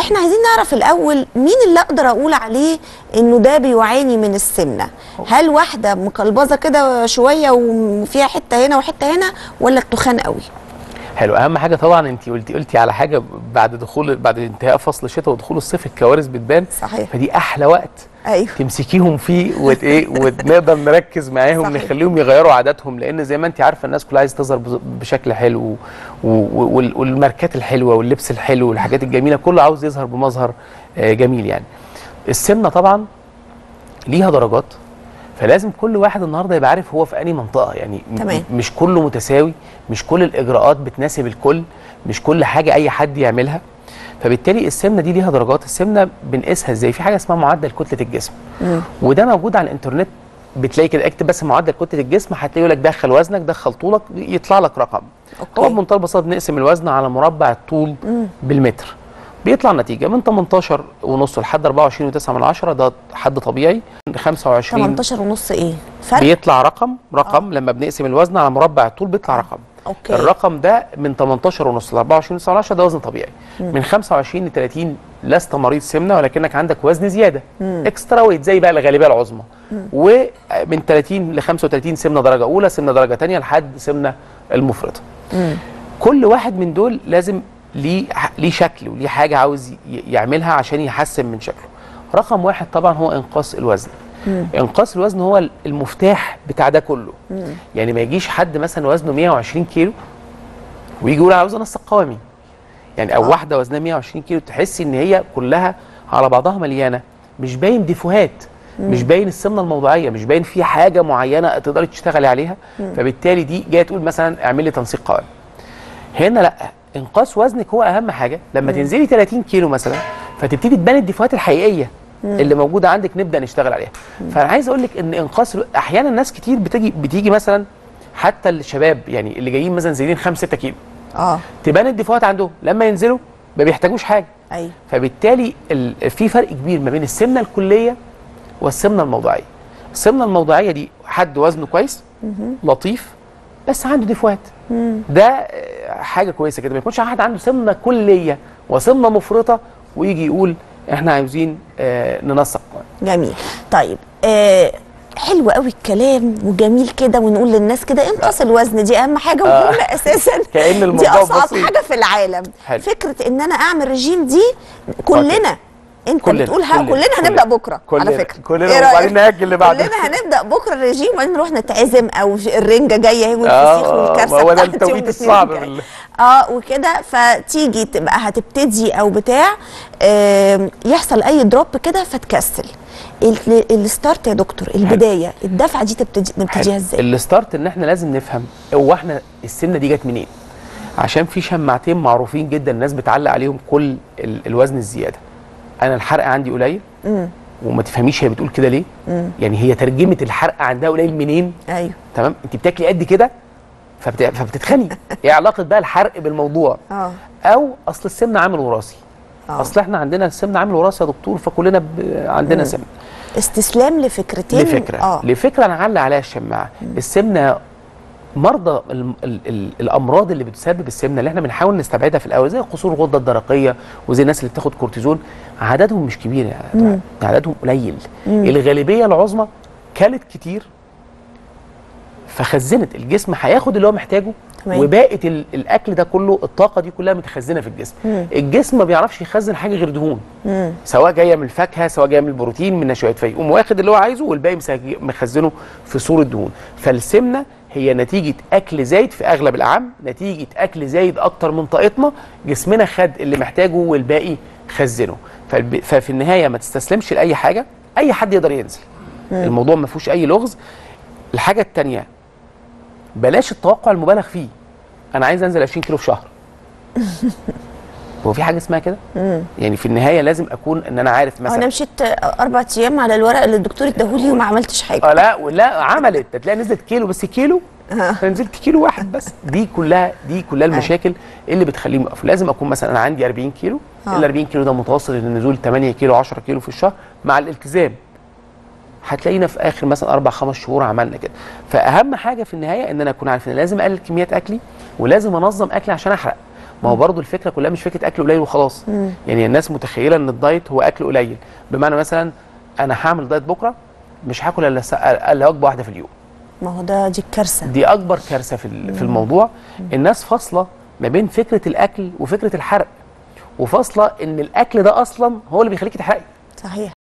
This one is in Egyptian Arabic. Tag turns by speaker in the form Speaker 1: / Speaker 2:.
Speaker 1: احنا عايزين نعرف الاول مين اللي اقدر اقول عليه انه ده بيعاني من السمنه هل واحده مقلبظه كده شويه وفيها حته هنا وحته هنا ولا التخان قوي
Speaker 2: حلو اهم حاجه طبعا انت قلتي قلتي على حاجه بعد دخول بعد انتهاء فصل الشتاء ودخول الصيف الكوارث بتبان
Speaker 1: صحيح.
Speaker 2: فدي احلى وقت
Speaker 1: ايوه
Speaker 2: تمسكيهم فيه وت ايه ونقدر نركز معاهم
Speaker 1: صحيح.
Speaker 2: نخليهم يغيروا عاداتهم لان زي ما انت عارفه الناس كلها عايزه تظهر بز- بشكل حلو و- و- وال- والماركات الحلوه واللبس الحلو والحاجات الجميله كله عاوز يظهر بمظهر آه، جميل يعني السمنه طبعا ليها درجات فلازم كل واحد النهارده يبقى عارف هو في انهي منطقه يعني م-
Speaker 1: تمام.
Speaker 2: مش كله متساوي مش كل الاجراءات بتناسب الكل مش كل حاجه اي حد يعملها فبالتالي السمنه دي ليها درجات السمنه بنقيسها ازاي في حاجه اسمها معدل كتله الجسم وده موجود على الانترنت بتلاقي كده اكتب بس معدل كتله الجسم هتلاقي يقول لك دخل وزنك دخل طولك يطلع لك رقم
Speaker 1: أوكي.
Speaker 2: هو بمنتهى البساطه بنقسم الوزن على مربع الطول بالمتر بيطلع نتيجه من 18 ونص لحد 24 و9 من عشرة ده حد طبيعي 25
Speaker 1: 18 ونص ايه فرق
Speaker 2: بيطلع رقم رقم لما بنقسم الوزن على مربع الطول بيطلع رقم
Speaker 1: أوكي.
Speaker 2: الرقم ده من 18 ونص ل 24 ونص من عشرة ده وزن طبيعي من 25 ل 30 لست مريض سمنه ولكنك عندك وزن زياده اكسترا ويت زي بقى الغالبيه العظمى ومن 30 ل 35 سمنه درجه اولى سمنه درجه ثانيه لحد سمنه المفرطه كل واحد من دول لازم ليه ليه شكل وليه حاجه عاوز ي- يعملها عشان يحسن من شكله رقم واحد طبعا هو انقاص الوزن انقاص الوزن هو المفتاح بتاع ده كله يعني ما يجيش حد مثلا وزنه 120 كيلو ويجي يقول أنا عاوز انسق قوامي يعني او
Speaker 1: آه.
Speaker 2: واحده وزنها 120 كيلو تحسي ان هي كلها على بعضها مليانه مش باين ديفوهات مش باين السمنه الموضعيه مش باين في حاجه معينه تقدري تشتغلي عليها فبالتالي دي جايه تقول مثلا اعملي تنسيق قوامي هنا لا انقاص وزنك هو اهم حاجه لما تنزلي 30 كيلو مثلا فتبتدي تبان الديفوهات الحقيقيه اللي موجوده عندك نبدا نشتغل عليها فانا عايز اقول لك ان انقاص الو... احيانا ناس كتير بتيجي بتيجي مثلا حتى الشباب يعني اللي جايين مثلا زايدين 5 6 كيلو
Speaker 1: اه
Speaker 2: تبان الديفوهات عندهم لما ينزلوا ما بيحتاجوش حاجه
Speaker 1: ايوه
Speaker 2: فبالتالي ال... في فرق كبير ما بين السمنه الكليه والسمنه الموضعيه السمنه الموضعيه دي حد وزنه كويس لطيف بس عنده ديفوهات ده آه، حاجه كويسه كده ما يكونش حد عنده سمنه كليه وسمنه مفرطه ويجي يقول احنا عاوزين آه ننسق
Speaker 1: جميل طيب آه حلو قوي الكلام وجميل كده ونقول للناس كده انقص الوزن دي اهم حاجه وهم اساسا
Speaker 2: كأن
Speaker 1: دي
Speaker 2: الموضوع
Speaker 1: اصعب
Speaker 2: بسيط.
Speaker 1: حاجه في العالم
Speaker 2: حلو.
Speaker 1: فكره ان انا اعمل رجيم دي كلنا انت
Speaker 2: كلنا،
Speaker 1: بتقول ها
Speaker 2: كلنا،
Speaker 1: كلنا هنبدا
Speaker 2: كلنا.
Speaker 1: بكره
Speaker 2: كلنا،
Speaker 1: على فكره
Speaker 2: كلنا،
Speaker 1: إيه رأيك؟
Speaker 2: وبعدين نأجل اللي بعده.
Speaker 1: كلنا هنبدا بكره الرجيم وبعدين نروح نتعزم او الرنجه جايه اهي
Speaker 2: آه،
Speaker 1: والفسيخ
Speaker 2: آه،
Speaker 1: والكارثه
Speaker 2: ما هو ده
Speaker 1: بتاعت يوم
Speaker 2: التوقيت
Speaker 1: الاثنين
Speaker 2: الصعب
Speaker 1: الجاي.
Speaker 2: بال-
Speaker 1: اه وكده فتيجي تبقى هتبتدي او بتاع آم، يحصل اي دروب كده فتكسل ال- الستارت يا دكتور البدايه الدفعه دي تبتدي نبتديها ازاي
Speaker 2: الستارت ان احنا لازم نفهم هو احنا السمنه دي جت منين عشان في شماعتين معروفين جدا الناس بتعلق عليهم كل ال الوزن الزياده انا الحرق عندي قليل وما تفهميش هي بتقول كده ليه يعني هي ترجمه الحرق عندها قليل منين
Speaker 1: ايوه
Speaker 2: تمام انت بتاكلي قد كده فبت... فبتتخني ايه علاقه بقى الحرق بالموضوع
Speaker 1: اه
Speaker 2: او اصل السمنه عامل وراثي
Speaker 1: آه.
Speaker 2: اصل احنا عندنا السمنه عامل وراثي يا دكتور فكلنا ب... عندنا سمنه
Speaker 1: استسلام لفكرتين
Speaker 2: لفكره
Speaker 1: اه
Speaker 2: لفكره انا علق عليها الشماعه السمنه مرضى ال ال ال الامراض اللي بتسبب السمنه اللي احنا بنحاول نستبعدها في الاول زي قصور الغده الدرقيه وزي الناس اللي بتاخد كورتيزون عددهم مش كبير يعني عددهم قليل الغالبيه العظمى كلت كتير فخزنت الجسم هياخد اللي هو محتاجه
Speaker 1: تمام.
Speaker 2: وباقت ال- الاكل ده كله الطاقه دي كلها متخزنه في الجسم الجسم ما بيعرفش يخزن حاجه غير دهون سواء جايه من الفاكهه سواء جايه من البروتين من نشويات فيقوم واخد اللي هو عايزه والباقي مسج- مخزنه في صوره دهون فالسمنه هي نتيجه اكل زايد في اغلب الاعم نتيجه اكل زايد اكتر من طاقتنا جسمنا خد اللي محتاجه والباقي خزنه فالب- ففي النهايه ما تستسلمش لاي حاجه اي حد يقدر ينزل الموضوع ما فيهوش اي لغز الحاجه الثانيه بلاش التوقع المبالغ فيه انا عايز انزل 20 كيلو في شهر هو في حاجه اسمها كده يعني في النهايه لازم اكون ان انا عارف
Speaker 1: انا
Speaker 2: مثلا
Speaker 1: مشيت اربع ايام على الورق اللي الدكتور اداهولي وما عملتش حاجه
Speaker 2: اه لا لا عملت تلاقي نزلت كيلو بس كيلو انا نزلت كيلو واحد بس دي كلها دي كلها المشاكل اللي بتخليهم يقفوا لازم اكون مثلا انا عندي 40 كيلو
Speaker 1: آه.
Speaker 2: ال 40 كيلو ده متوسط للنزول 8 كيلو 10 كيلو في الشهر مع الالتزام هتلاقينا في اخر مثلا اربع خمس شهور عملنا كده فاهم حاجه في النهايه ان انا اكون عارف ان لازم اقلل كميات اكلي ولازم انظم اكلي عشان احرق ما هو برضو الفكره كلها مش فكره اكل قليل وخلاص يعني الناس متخيله ان الدايت هو اكل قليل بمعنى مثلا انا هعمل دايت بكره مش هاكل الا س- الا وجبه واحده في اليوم
Speaker 1: ما هو ده دي الكارثه
Speaker 2: دي اكبر كارثه في ال- في الموضوع الناس فاصله ما بين فكره الاكل وفكره الحرق وفاصله ان الاكل ده اصلا هو اللي بيخليكي تحرقي
Speaker 1: صحيح